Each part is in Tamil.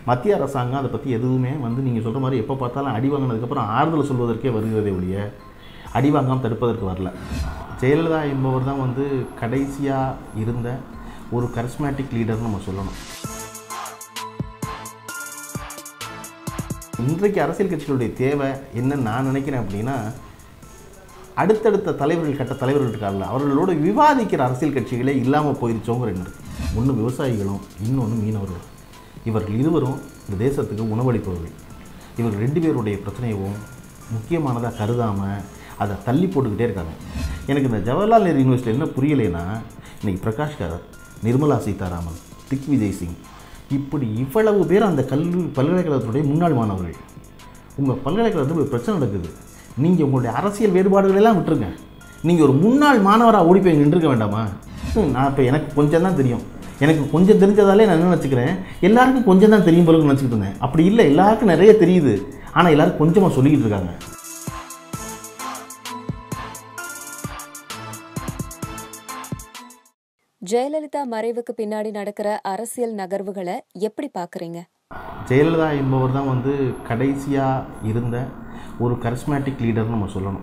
மத்திய அரசாங்கம் அதை பற்றி எதுவுமே வந்து நீங்கள் சொல்கிற மாதிரி எப்போ பார்த்தாலும் அடி வாங்கினதுக்கப்புறம் ஆறுதல் சொல்வதற்கே வருகிறதே ஒழிய அடி வாங்காமல் தடுப்பதற்கு வரல ஜெயலலிதா என்பவர் தான் வந்து கடைசியாக இருந்த ஒரு கரிஸ்மேட்டிக் லீடர்னு நம்ம சொல்லணும் இன்றைக்கு அரசியல் கட்சிகளுடைய தேவை என்னன்னு நான் நினைக்கிறேன் அப்படின்னா அடுத்தடுத்த தலைவர்கள் கட்ட தலைவர்கள் இருக்காங்கல்ல அவர்களோடு விவாதிக்கிற அரசியல் கட்சிகளே இல்லாமல் போயிருச்சோங்கிற எண்ணம் இருக்குது ஒன்று விவசாயிகளும் இன்னொன்று மீனவர்களும் இவர்கள் இருவரும் இந்த தேசத்துக்கு உணவளிப்பவர்கள் இவர்கள் ரெண்டு பேருடைய பிரச்சனையவும் முக்கியமானதாக கருதாமல் அதை தள்ளி போட்டுக்கிட்டே இருக்காங்க எனக்கு இந்த ஜவஹர்லால் நேரு யூனிவர்சிட்டி என்ன புரியலைன்னா இன்னைக்கு பிரகாஷ் காரத் நிர்மலா சீதாராமன் திக் விஜய் சிங் இப்படி இவ்வளவு பேர் அந்த கல்வி பல்கலைக்கழகத்துடைய முன்னாள் மாணவர்கள் உங்கள் பல்கலைக்கழகத்தில் ஒரு பிரச்சனை நடக்குது நீங்கள் உங்களுடைய அரசியல் வேறுபாடுகள் எல்லாம் விட்டுருங்க நீங்கள் ஒரு முன்னாள் மாணவராக ஓடி போய் நின்றுக்க வேண்டாமா ஹம், நான் இப்போ எனக்கு கொஞ்சம் தான் தெரியும் எனக்கு கொஞ்சம் தெரிஞ்சதாலே நான் என்ன நினச்சிக்கிறேன் எல்லாருக்கும் கொஞ்சம் தான் தெரியும் போல நினச்சிக்கிட்டு இருந்தேன் அப்படி இல்லை எல்லாருக்கும் நிறைய தெரியுது ஆனால் எல்லாரும் கொஞ்சமாக சொல்லிக்கிட்டு இருக்காங்க ஜெயலலிதா மறைவுக்கு பின்னாடி நடக்கிற அரசியல் நகர்வுகளை எப்படி பாக்குறீங்க ஜெயலலிதா என்பவர் தான் வந்து கடைசியாக இருந்த ஒரு கரிஸ்மேட்டிக் லீடர்னு நம்ம சொல்லணும்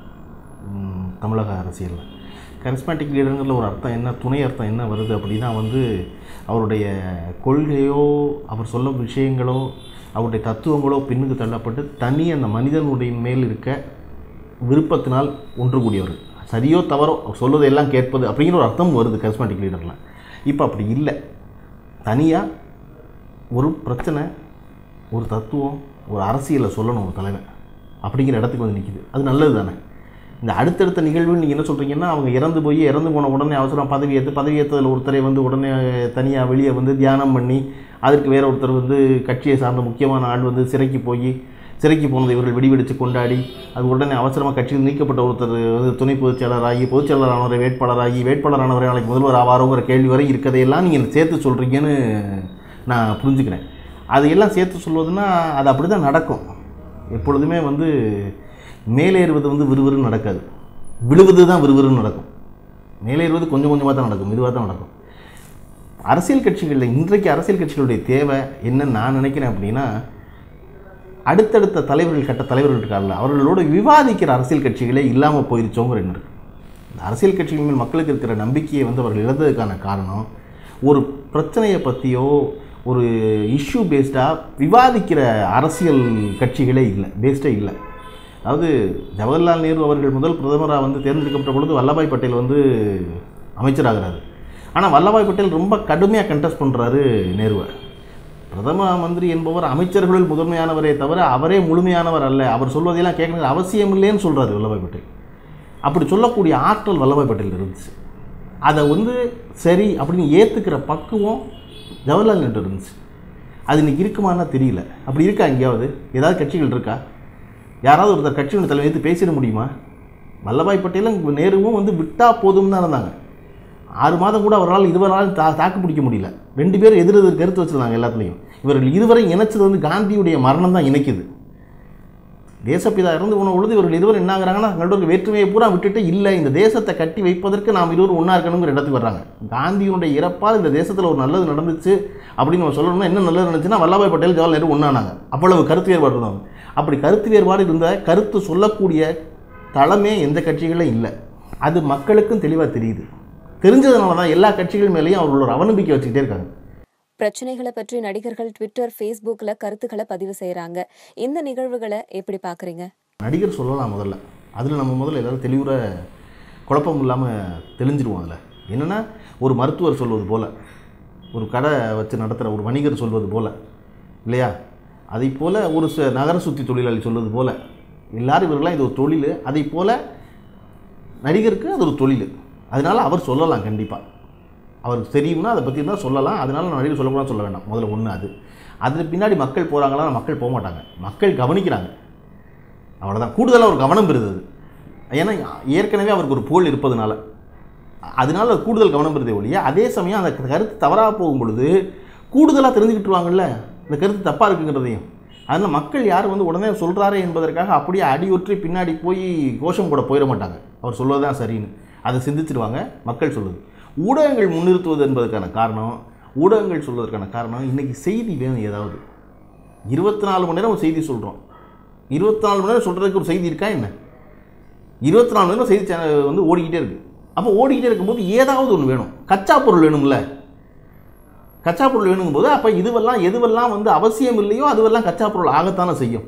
ம், தமிழக அரசியலில் கரிஸ்மேட்டிக் லீடருங்கிற ஒரு அர்த்தம் என்ன துணை அர்த்தம் என்ன வருது அப்படின்னா வந்து அவருடைய கொள்கையோ அவர் சொல்ல விஷயங்களோ அவருடைய தத்துவங்களோ பின்னுக்கு தள்ளப்பட்டு தனி அந்த மனிதனுடைய மேல் இருக்க விருப்பத்தினால் ஒன்று கூடியவர் சரியோ தவறோ அவர் சொல்வதை எல்லாம் கேட்பது அப்படிங்கிற ஒரு அர்த்தம் வருது கரிஸ்மேட்டிக் லீடரில் இப்போ அப்படி இல்லை தனியாக ஒரு பிரச்சனை ஒரு தத்துவம் ஒரு அரசியலை சொல்லணும் ஒரு தலைவன் அப்படிங்கிற இடத்துக்கு வந்து நிற்கிது அது நல்லது தானே இந்த அடுத்தடுத்த நிகழ்வு நீங்கள் என்ன சொல்கிறீங்கன்னா அவங்க இறந்து போய் இறந்து போன உடனே அவசரம் பதவி ஏற்று பதவி ஏற்றதில் ஒருத்தரை வந்து உடனே தனியாக வெளியே வந்து தியானம் பண்ணி அதற்கு வேற ஒருத்தர் வந்து கட்சியை சார்ந்த முக்கியமான ஆள் வந்து சிறைக்கு போய் சிறைக்கு போனதை இவர்கள் வெடிவெடித்து கொண்டாடி அது உடனே அவசரமாக கட்சியில் நீக்கப்பட்ட ஒருத்தர் வந்து துணை பொதுச் செயலராகி பொதுச் செயலரானவரை வேட்பாளராகி வேட்பாளரானவரை நாளைக்கு முதல்வர் ஆவாரோங்கிற கேள்வி வரை இருக்கதையெல்லாம் நீங்கள் சேர்த்து சொல்கிறீங்கன்னு நான் புரிஞ்சுக்கிறேன் அதையெல்லாம் சேர்த்து சொல்வதுன்னா அது அப்படி தான் நடக்கும் எப்பொழுதுமே வந்து மேலேறுவது வந்து விறுவிறுன்னு நடக்காது விழுவது தான் விறுவிறுன்னு நடக்கும் மேலேறுவது கொஞ்சம் கொஞ்சமாக தான் நடக்கும் மெதுவாக தான் நடக்கும் அரசியல் கட்சிகளில் இன்றைக்கு அரசியல் கட்சிகளுடைய தேவை என்னன்னு நான் நினைக்கிறேன் அப்படின்னா அடுத்தடுத்த தலைவர்கள் கட்ட தலைவர்கள் இருக்காங்கல்ல அவர்களோடு விவாதிக்கிற அரசியல் கட்சிகளே இல்லாமல் போயிருச்சோங்கிற எண்ணம் இருக்குது இந்த அரசியல் கட்சிகள் மேல் மக்களுக்கு இருக்கிற நம்பிக்கையை வந்து அவர்கள் இழந்ததுக்கான காரணம் ஒரு பிரச்சனையை பற்றியோ ஒரு இஷ்யூ பேஸ்டாக விவாதிக்கிற அரசியல் கட்சிகளே இல்லை பேஸ்டே இல்லை அதாவது ஜவஹர்லால் நேரு அவர்கள் முதல் பிரதமராக வந்து தேர்ந்தெடுக்கப்பட்ட பொழுது வல்லபாய் பட்டேல் வந்து அமைச்சராகிறாரு ஆனால் வல்லபாய் பட்டேல் ரொம்ப கடுமையாக கண்டெஸ்ட் பண்ணுறாரு நேருவை பிரதம மந்திரி என்பவர் அமைச்சர்களில் முதன்மையானவரே தவிர அவரே முழுமையானவர் அல்ல அவர் சொல்வதையெல்லாம் கேட்கணும் அவசியம் இல்லைன்னு சொல்கிறாரு வல்லபாய் பட்டேல் அப்படி சொல்லக்கூடிய ஆற்றல் வல்லபாய் பட்டேல் இருந்துச்சு அதை வந்து சரி அப்படின்னு ஏற்றுக்கிற பக்குவம் ஜவஹர்லால் நேரு இருந்துச்சு அது இன்னைக்கு இருக்குமான்னா தெரியல அப்படி இருக்கா எங்கேயாவது ஏதாவது கட்சிகள் இருக்கா யாராவது ஒருத்தர் கட்சியோட தலைவர் எடுத்து பேசிட முடியுமா வல்லபாய் பட்டேலும் நேருவும் வந்து விட்டா போதும்னு தான் இருந்தாங்க ஆறு மாதம் கூட அவரால் இருபது நாள் தா தாக்கு பிடிக்க முடியல ரெண்டு பேரும் எதிர் எதிர் கருத்து வச்சுருந்தாங்க எல்லாத்துலேயும் இவர்கள் இருவரை இணைச்சது வந்து காந்தியுடைய மரணம் தான் இணைக்குது தேசப்பிதா இறந்து போன பொழுது இவர்கள் இருவர் என்ன ஆகுறாங்கன்னா தங்களோட வேற்றுமையை பூரா விட்டுட்டு இல்லை இந்த தேசத்தை கட்டி வைப்பதற்கு நாம் இருவரும் ஒன்றா இருக்கணுங்கிற இடத்துக்கு வர்றாங்க காந்தியினுடைய இறப்பால் இந்த தேசத்தில் ஒரு நல்லது நடந்துச்சு அப்படின்னு நம்ம சொல்லணும்னா என்ன நல்லது நடந்துச்சுன்னா வல்லபாய் பட்டேல் ஜவஹர்லால் நேரு ஒன்றானாங்க அவ்வளவு கருத்து வேறுபாடு இருந்தாங்க அப்படி கருத்து வேறுபாடு இருந்த கருத்து சொல்லக்கூடிய தளமே எந்த கட்சிகளும் இல்லை அது மக்களுக்கும் தெளிவாக தெரியுது தெரிஞ்சதுனால தான் எல்லா கட்சிகள் மேலேயும் அவர்கள் ஒரு அவநம்பிக்கை வச்சுக்கிட்டே இருக்காங்க பிரச்சனைகளை பற்றி நடிகர்கள் ட்விட்டர் ஃபேஸ்புக்ல கருத்துக்களை பதிவு செய்றாங்க இந்த நிகழ்வுகளை எப்படி பாக்குறீங்க நடிகர் சொல்லலாம் முதல்ல அதில் நம்ம முதல்ல எல்லாரும் தெளிவுற குழப்பம் இல்லாமல் தெளிஞ்சிருவோம் அதில் என்னென்னா ஒரு மருத்துவர் சொல்வது போல் ஒரு கடை வச்சு நடத்துகிற ஒரு வணிகர் சொல்வது போல் இல்லையா அதை போல் ஒரு ச நகர சுற்றி தொழிலாளி சொல்வது போல் எல்லாரும் இவர்களாம் இது ஒரு தொழில் அதை போல் நடிகருக்கு அது ஒரு தொழில் அதனால அவர் சொல்லலாம் கண்டிப்பாக அவருக்கு தெரியும்னா அதை பற்றி தான் சொல்லலாம் அதனால நான் நடிகர் சொல்லக்கூடாதுன்னு சொல்ல வேண்டாம் முதல்ல ஒன்று அது அதுக்கு பின்னாடி மக்கள் போகிறாங்களா மக்கள் போக மாட்டாங்க மக்கள் கவனிக்கிறாங்க அவ்வளோதான் கூடுதலாக ஒரு கவனம் பெறுது அது ஏன்னா ஏற்கனவே அவருக்கு ஒரு புகழ் இருப்பதனால அதனால கூடுதல் கவனம் பெறுதே ஒழிய அதே சமயம் அந்த கருத்து தவறாக போகும் பொழுது கூடுதலாக தெரிஞ்சுக்கிட்டுருவாங்கல்ல இந்த கருத்து தப்பாக இருக்குங்கிறதையும் அதனால் மக்கள் யார் வந்து உடனே சொல்கிறாரே என்பதற்காக அப்படியே அடியொற்றி பின்னாடி போய் கோஷம் கூட போயிட மாட்டாங்க அவர் சொல்வது தான் சரின்னு அதை சிந்திச்சிடுவாங்க மக்கள் சொல்லுது ஊடகங்கள் முன்னிறுத்துவது என்பதற்கான காரணம் ஊடகங்கள் சொல்வதற்கான காரணம் இன்றைக்கி செய்தி வேணும் ஏதாவது இருபத்தி நாலு மணி நேரம் ஒரு செய்தி சொல்கிறோம் இருபத்தி நாலு மணி நேரம் சொல்கிறதுக்கு ஒரு செய்தி இருக்கா என்ன இருபத்தி நாலு மணி நேரம் செய்தி சேனல் வந்து ஓடிக்கிட்டே இருக்குது அப்போ ஓடிக்கிட்டே இருக்கும்போது ஏதாவது ஒன்று வேணும் கச்சா பொருள் வேணும்ல கச்சா பொருள் வேணுங்கும்போது அப்போ இதுவெல்லாம் எதுவெல்லாம் வந்து அவசியம் இல்லையோ அதுவெல்லாம் கச்சா பொருள் ஆகத்தானே செய்யும்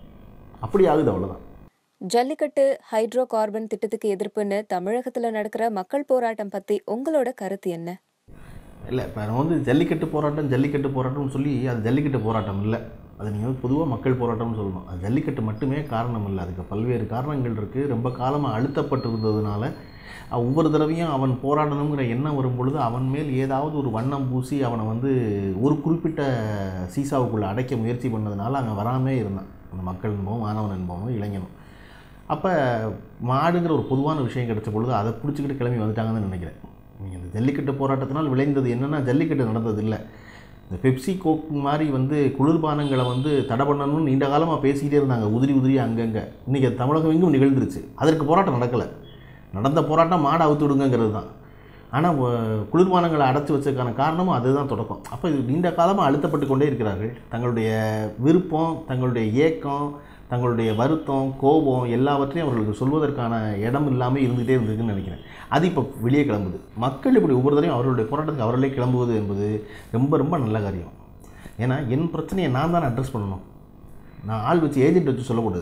அப்படி ஆகுது அவ்வளோதான் ஜல்லிக்கட்டு ஹைட்ரோ கார்பன் திட்டத்துக்கு எதிர்ப்புன்னு தமிழகத்துல நடக்கிற மக்கள் போராட்டம் பத்தி உங்களோட கருத்து என்ன இல்லை இப்போ நம்ம வந்து ஜல்லிக்கட்டு போராட்டம் ஜல்லிக்கட்டு போராட்டம்னு சொல்லி அது ஜல்லிக்கட்டு போராட்டம் இல்லை அது நீங்கள் வந்து பொதுவாக மக்கள் போராட்டம்னு சொல்லணும் அது ஜல்லிக்கட்டு மட்டுமே காரணம் இல்லை அதுக்கு பல்வேறு காரணங்கள் இருக்குது ரொம்ப காலமாக அழுத்தப்பட்டிருந்ததுனால அஹ், ஒவ்வொரு தடவையும் அவன் போராடணுங்கிற எண்ணம் வரும் பொழுது அவன் மேல் ஏதாவது ஒரு வண்ணம் பூசி அவனை வந்து ஒரு குறிப்பிட்ட சீசாவுக்குள்ளே அடைக்க முயற்சி பண்ணதுனால அங்கே வராமே இருந்தான் அந்த மக்கள் என்பவன் மாணவன் என்பவனும் இளைஞனும் அப்போ மாடுங்கிற ஒரு பொதுவான விஷயம் கிடைச்ச பொழுது அதை பிடிச்சிக்கிட்டு கிளம்பி வந்துட்டாங்கன்னு நினைக்கிறேன் நீங்கள் இந்த ஜல்லிக்கட்டு போராட்டத்தினால் விளைந்தது என்னென்னா ஜல்லிக்கட்டு நடந்தது இல்லை இந்த பெப்சி கோக் மாதிரி வந்து குளிர்பானங்களை வந்து தடை பண்ணணும்னு நீண்ட காலமாக பேசிக்கிட்டே இருந்தாங்க உதிரி உதிரி அங்கங்கே இன்றைக்கி அது தமிழகம் எங்கும் நிகழ்ந்துருச்சு அதற்கு போராட்டம் நடக்கலை நடந்த போராட்டம் மாடை அவுத்து விடுங்கங்கிறது தான் ஆனால் குளிர்பானங்களை அடைச்சி வச்சதுக்கான காரணமும் அதுதான் தொடக்கம் அப்போ இது நீண்ட காலமாக அழுத்தப்பட்டு கொண்டே இருக்கிறார்கள் தங்களுடைய விருப்பம் தங்களுடைய ஏக்கம் தங்களுடைய வருத்தம் கோபம் எல்லாவற்றையும் அவர்களுக்கு சொல்வதற்கான இடம் இல்லாமல் இருந்துகிட்டே இருந்திருக்குன்னு நினைக்கிறேன் அது இப்போ வெளியே கிளம்புது மக்கள் இப்படி ஒவ்வொரு தடையும் அவர்களுடைய போராட்டத்துக்கு அவர்களே கிளம்புவது என்பது ரொம்ப ரொம்ப நல்ல காரியம் ஏன்னா என் பிரச்சனையை நான் தானே அட்ரஸ் பண்ணணும் நான் ஆள் வச்சு ஏஜென்ட் வச்சு சொல்லக்கூடாது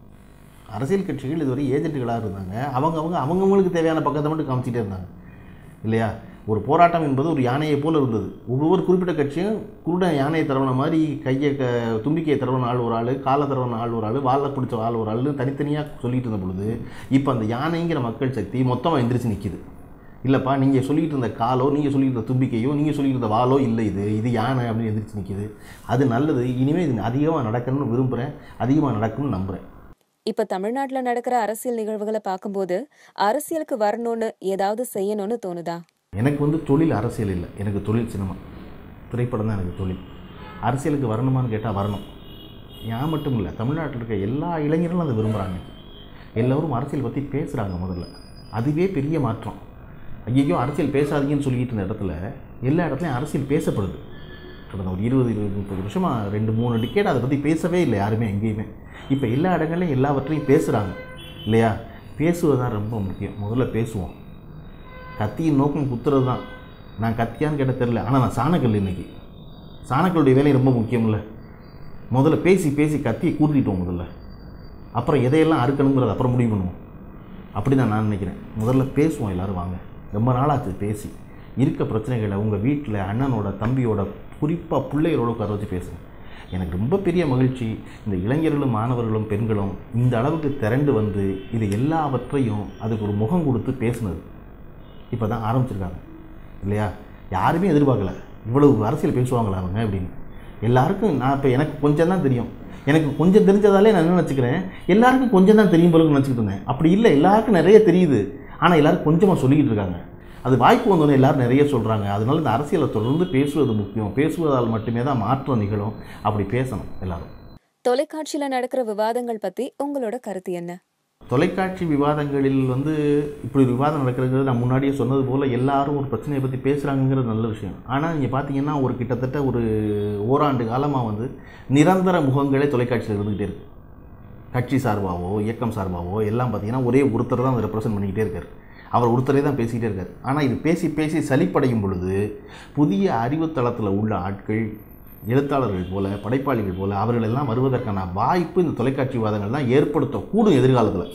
அரசியல் கட்சிகள் இதுவரை ஏஜென்ட்டுகளாக இருந்தாங்க அவங்க அவங்க அவங்கவுங்களுக்கு தேவையான பக்கத்தை மட்டும் காமிச்சிட்டே இருந்தாங்க இல்லையா ஒரு போராட்டம் என்பது ஒரு யானையை போல இருந்தது ஒவ்வொரு குறிப்பிட்ட கட்சியும் குருட யானையை தரவன மாதிரி கையை க தும்பிக்கையை தரவன ஆள் ஒரு ஆள் காலை தரவன ஆள் ஒரு ஆள் வாழை பிடிச்ச ஆள் ஒரு ஆள்னு தனித்தனியாக சொல்லிட்டு இருந்த பொழுது இப்போ அந்த யானைங்கிற மக்கள் சக்தி மொத்தமாக எந்திரிச்சு நிற்கிது இல்லைப்பா நீங்கள் சொல்லிட்டு இருந்த காலோ நீங்கள் சொல்லிட்டு இருந்த தும்பிக்கையோ நீங்கள் சொல்லிட்டு இருந்த வாளோ இல்லை இது இது யானை அப்படின்னு எந்திரிச்சு நிற்கிது அது நல்லது இனிமேல் இது அதிகமாக நடக்கணும்னு விரும்புகிறேன் அதிகமாக நடக்கணும்னு நம்புகிறேன் இப்ப தமிழ்நாட்டுல நடக்கிற அரசியல் நிகழ்வுகளை பார்க்கும்போது அரசியலுக்கு வரணும்னு ஏதாவது செய்யணும்னு தோணுதா எனக்கு வந்து தொழில் அரசியல் இல்லை எனக்கு தொழில் சினிமா திரைப்படம் தான் எனக்கு தொழில் அரசியலுக்கு வரணுமான்னு கேட்டால் வரணும் நான் மட்டும் இல்லை தமிழ்நாட்டில் இருக்க எல்லா இளைஞர்களும் அதை விரும்புகிறாங்க எல்லோரும் அரசியல் பற்றி பேசுகிறாங்க முதல்ல அதுவே பெரிய மாற்றம் ஐயோ அரசியல் பேசாதீங்கன்னு சொல்லிட்டு இருந்த இடத்துல எல்லா இடத்துலையும் அரசியல் பேசப்படுது கடந்த ஒரு இருபது இருபது முப்பது வருஷமாக ரெண்டு மூணு டிக்கெட் அதை பற்றி பேசவே இல்லை யாருமே எங்கேயுமே இப்போ எல்லா இடங்கள்லையும் எல்லாவற்றையும் பேசுகிறாங்க இல்லையா பேசுவது தான் ரொம்ப முக்கியம் முதல்ல பேசுவோம் கத்தியின் நோக்கம் குத்துறது தான் நான் கத்தியான்னு கேட்ட தெரில ஆனால் நான் சாணக்கல் இன்னைக்கு சாணக்களுடைய வேலை ரொம்ப முக்கியம்ல முதல்ல பேசி பேசி கத்தியை கூட்டிட்டோம் முதல்ல அப்புறம் எதையெல்லாம் அறுக்கணுங்கிறத அப்புறம் முடிவு பண்ணுவோம் அப்படி தான் நான் நினைக்கிறேன் முதல்ல பேசுவோம் எல்லோரும் வாங்க ரொம்ப நாளாச்சு பேசி இருக்க பிரச்சனைகளை உங்கள் வீட்டில் அண்ணனோட தம்பியோட குறிப்பாக பிள்ளைகளோட உட்கார வச்சு பேசுங்க எனக்கு ரொம்ப பெரிய மகிழ்ச்சி இந்த இளைஞர்களும் மாணவர்களும் பெண்களும் இந்த அளவுக்கு திரண்டு வந்து இது எல்லாவற்றையும் அதுக்கு ஒரு முகம் கொடுத்து பேசுனது இப்போ தான் ஆரம்பிச்சிருக்காங்க இல்லையா யாருமே எதிர்பார்க்கல இவ்வளவு அரசியல் பேசுவாங்களா அவங்க அப்படின்னு எல்லாருக்கும் நான் இப்போ எனக்கு கொஞ்சம் தான் தெரியும் எனக்கு கொஞ்சம் தெரிஞ்சதாலே நான் என்ன நினச்சிக்கிறேன் எல்லாருக்கும் கொஞ்சம் தான் தெரியும் போல நினச்சிக்கிட்டு இருந்தேன் அப்படி இல்லை எல்லாருக்கும் நிறைய தெரியுது ஆனால் எல்லாரும் கொஞ்சமாக சொல்லிக்கிட்டு இருக்காங்க அது வாய்ப்பு வந்தோடனே எல்லாரும் நிறைய சொல்கிறாங்க அதனால இந்த அரசியலை தொடர்ந்து பேசுவது முக்கியம் பேசுவதால் மட்டுமே தான் மாற்றம் நிகழும் அப்படி பேசணும் எல்லாரும் தொலைக்காட்சியில நடக்கிற விவாதங்கள் பத்தி உங்களோட கருத்து என்ன தொலைக்காட்சி விவாதங்களில் வந்து இப்படி ஒரு விவாதம் நடக்கிறது நான் முன்னாடியே சொன்னது போல் எல்லாரும் ஒரு பிரச்சனையை பற்றி பேசுகிறாங்கிறது நல்ல விஷயம் ஆனால் நீங்கள் பார்த்தீங்கன்னா ஒரு கிட்டத்தட்ட ஒரு ஓராண்டு காலமாக வந்து நிரந்தர முகங்களே தொலைக்காட்சியில் இருந்துக்கிட்டே இருக்கு கட்சி சார்பாவோ இயக்கம் சார்பாவோ எல்லாம் பார்த்தீங்கன்னா ஒரே ஒருத்தர் தான் அதை ரெப்ரசன்ட் பண்ணிக்கிட்டே இருக்கார் அவர் ஒருத்தரே தான் பேசிக்கிட்டே இருக்கார் ஆனால் இது பேசி பேசி சலிப்படையும் பொழுது புதிய அறிவுத்தளத்தில் உள்ள ஆட்கள் எழுத்தாளர்கள் போல படைப்பாளிகள் போல அவர்கள் எல்லாம் வருவதற்கான வாய்ப்பு இந்த தொலைக்காட்சி விவாதங்கள் தான் ஏற்படுத்தக்கூடும் எதிர்காலத்தில்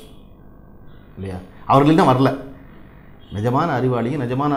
இல்லையா அவர்கள் தான் வரல நிஜமான அறிவாளியும் நிஜமான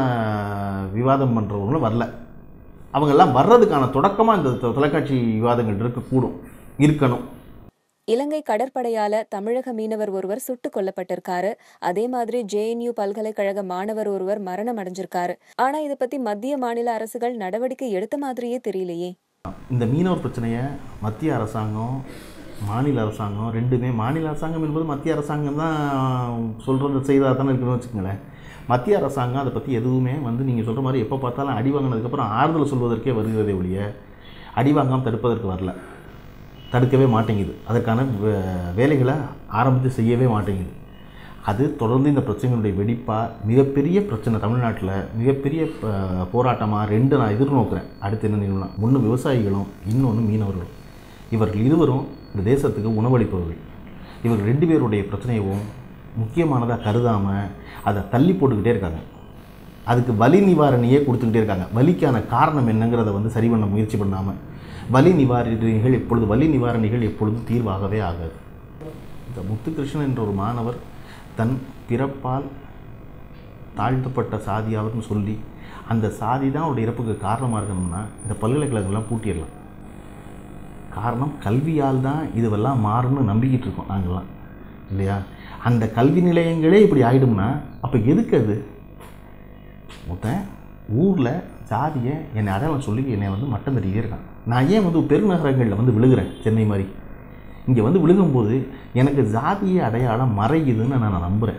விவாதம் பண்ணுறவங்களும் வரல அவங்கெல்லாம் வர்றதுக்கான தொடக்கமாக இந்த தொ- தொலைக்காட்சி விவாதங்கள் இருக்கக்கூடும் இருக்கணும் இலங்கை கடற்படையால தமிழக மீனவர் ஒருவர் சுட்டுக் கொல்லப்பட்டிருக்காரு அதே மாதிரி ஜேஎன்யூ பல்கலைக்கழக மாணவர் ஒருவர் மரணம் அடைஞ்சிருக்காரு ஆனா இத பத்தி மத்திய மாநில அரசுகள் நடவடிக்கை எடுத்த மாதிரியே தெரியலையே இந்த மீனவர் பிரச்சனையை மத்திய அரசாங்கம் மாநில அரசாங்கம் ரெண்டுமே மாநில அரசாங்கம் என்பது மத்திய அரசாங்கம் தான் சொல்கிறது செய்தாக தானே இருக்குன்னு வச்சுக்கோங்களேன் மத்திய அரசாங்கம் அதை பற்றி எதுவுமே வந்து நீங்கள் சொல்கிற மாதிரி எப்போ பார்த்தாலும் அடி வாங்கினதுக்கப்புறம் ஆறுதல் சொல்வதற்கே வருகிறதே ஒழிய அடி வாங்காமல் தடுப்பதற்கு வரல தடுக்கவே மாட்டேங்குது அதற்கான வே- வேலைகளை ஆரம்பித்து செய்யவே மாட்டேங்குது அது தொடர்ந்து இந்த பிரச்சனைகளுடைய வெடிப்பாக மிகப்பெரிய பிரச்சனை தமிழ்நாட்டில் மிகப்பெரிய ப- போராட்டமாக ரெண்டு நான் எதிர்நோக்கிறேன் அடுத்து என்ன நிகழ்வுனா ஒன்று விவசாயிகளும் இன்னொன்று மீனவர்களும் இவர்கள் இருவரும் இந்த தேசத்துக்கு உணவளிப்பவர்கள் இவர்கள் ரெண்டு பேருடைய பிரச்சனையவும் முக்கியமானதாக கருதாமல் அதை தள்ளி போட்டுக்கிட்டே இருக்காங்க அதுக்கு வலி நிவாரணியே கொடுத்துக்கிட்டே இருக்காங்க வலிக்கான காரணம் என்னங்கிறத வந்து சரி பண்ண முயற்சி பண்ணாமல் வலி நிவாரணிகள் எப்பொழுது வலி நிவாரணிகள் எப்பொழுதும் தீர்வாகவே ஆகாது இந்த முத்துகிருஷ்ணன் என்ற ஒரு மாணவர் தன் பிறப்பால் தாழ்த்தப்பட்ட சாதி அவர்னு சொல்லி அந்த சாதி தான் அவருடைய இறப்புக்கு காரணமாக இருக்கணும்னா இந்த பல்கலைக்கழகங்கள்லாம் பூட்டிடலாம் காரணம் கல்வியால் தான் இதுவெல்லாம் மாறும்னு நம்பிக்கிட்டு இருக்கோம் நாங்கள்லாம் இல்லையா அந்த கல்வி நிலையங்களே இப்படி ஆயிடும்னா அப்போ எதுக்கு அது மொத்தம் ஊரில் சாதியை என்னை அடையாளம் சொல்லி என்னை வந்து மட்டம் தட்டிக்கிட்டே இருக்கான் நான் ஏன் வந்து பெருநகரங்களில் வந்து விழுகிறேன் சென்னை மாதிரி இங்கே வந்து விழுகும்போது எனக்கு ஜாதிய அடையாளம் மறையுதுன்னு நான் நம்புகிறேன்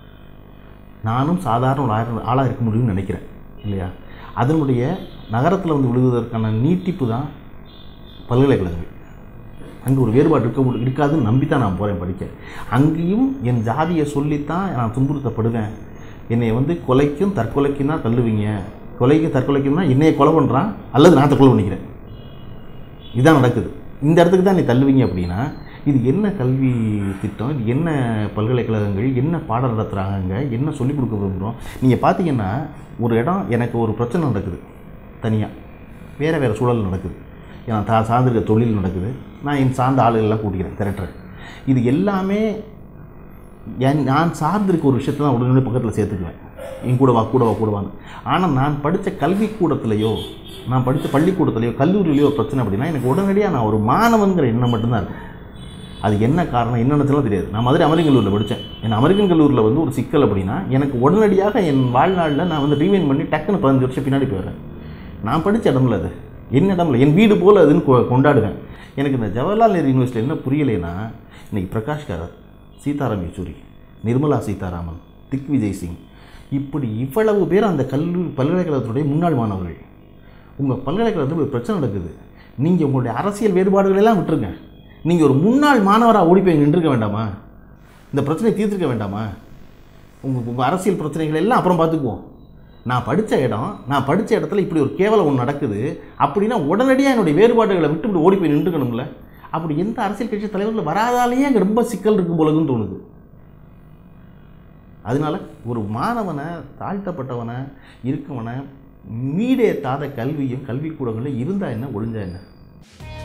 நானும் சாதாரண ஒரு ஆளா- ஆளாக இருக்க முடியும்னு நினைக்கிறேன் இல்லையா அதனுடைய நகரத்தில் வந்து விழுவதற்கான நீட்டிப்பு தான் பல்கலைக்கழகங்கள் அங்கே ஒரு வேறுபாடு இருக்க இருக்காதுன்னு நம்பி தான் நான் போகிறேன் படிக்க அங்கேயும் என் ஜாதியை சொல்லித்தான் நான் துன்புறுத்தப்படுவேன் என்னை வந்து கொலைக்கும் தற்கொலைக்கும் தான் தள்ளுவீங்க கொலைக்கும் தற்கொலைக்கும் தான் என்னையை கொலை பண்ணுறான் அல்லது நான் தற்கொலை பண்ணிக்கிறேன் இதான் நடக்குது இந்த இடத்துக்கு தான் நீ தள்ளுவீங்க அப்படின்னா இது என்ன கல்வி திட்டம் இது என்ன பல்கலைக்கழகங்கள் என்ன பாடம் நடத்துகிறாங்க என்ன சொல்லிக் கொடுக்க விரும்புகிறோம் நீங்கள் பார்த்தீங்கன்னா ஒரு இடம் எனக்கு ஒரு பிரச்சனை நடக்குது தனியாக வேறு வேறு சூழல் நடக்குது நான் தா சார்ந்திருக்க தொழில் நடக்குது நான் என் சார்ந்த ஆளுகளெல்லாம் கூட்டிக்கிறேன் திரட்டுறேன் இது எல்லாமே என் நான் சார்ந்திருக்க ஒரு விஷயத்தை தான் உடனே பக்கத்தில் சேர்த்துக்குவேன் என் கூட வா கூட வா கூட வான்னு ஆனால் நான் படித்த கல்விக்கூடத்துலையோ நான் படித்த பள்ளிக்கூடத்துலையோ கல்லூரியிலையோ ஒரு பிரச்சனை அப்படின்னா எனக்கு உடனடியாக நான் ஒரு மாணவன்கிற எண்ணம் மட்டும்தான் இருக்கும் அது என்ன காரணம் என்னென்னலாம் தெரியாது நான் மதுரை அமெரிக்கன் கல்லூரியில் படித்தேன் என் அமெரிக்கன் கல்லூரியில் வந்து ஒரு சிக்கல் அப்படின்னா எனக்கு உடனடியாக என் வாழ்நாளில் நான் வந்து ரீவைன் பண்ணி டக்குன்னு பதினஞ்சு வருஷம் பின்னாடி போயிடுறேன் நான் படித்த இடம்ல அது என்ன இடம்ல என் வீடு போல் அதுன்னு கொ- கொண்டாடுவேன் எனக்கு இந்த ஜவஹர்லால் நேரு யூனிவர்சிட்டியில் என்ன புரியலைன்னா இன்னைக்கு பிரகாஷ் காரத் சீதாராம் யெச்சூரி நிர்மலா சீதாராமன் திக் விஜய் சிங் இப்படி இவ்வளவு பேர் அந்த கல்லூ பல்கலைக்கழகத்துடைய முன்னாள் மாணவர்கள் உங்கள் பல்கலைக்கழகத்தில் ஒரு பிரச்சனை நடக்குது நீங்கள் உங்களுடைய அரசியல் வேறுபாடுகள் எல்லாம் விட்டுருங்க நீங்கள் ஒரு முன்னாள் மாணவராக ஓடி போய் நின்றுக்க வேண்டாமா இந்த பிரச்சனையை தீர்த்துக்க வேண்டாமா உங்கள் உங்கள் அரசியல் பிரச்சனைகள் எல்லாம் அப்புறம் பார்த்துக்குவோம் நான் படித்த இடம் நான் படித்த இடத்துல இப்படி ஒரு கேவலம் ஒன்று நடக்குது அப்படின்னா உடனடியாக என்னுடைய வேறுபாடுகளை விட்டு இப்படி ஓடி போய் நின்றுக்கணும்ல அப்படி எந்த அரசியல் கட்சி தலைவர்கள் வராதாலேயே அங்கே ரொம்ப சிக்கல் இருக்கும் போலதுன்னு தோணுது அதனால ஒரு மாணவனை தாழ்த்தப்பட்டவனை இருக்கவனை மீடேத்தாத கல்வியும் கல்விக்கூடங்களும் இருந்தால் என்ன ஒழிஞ்சா என்ன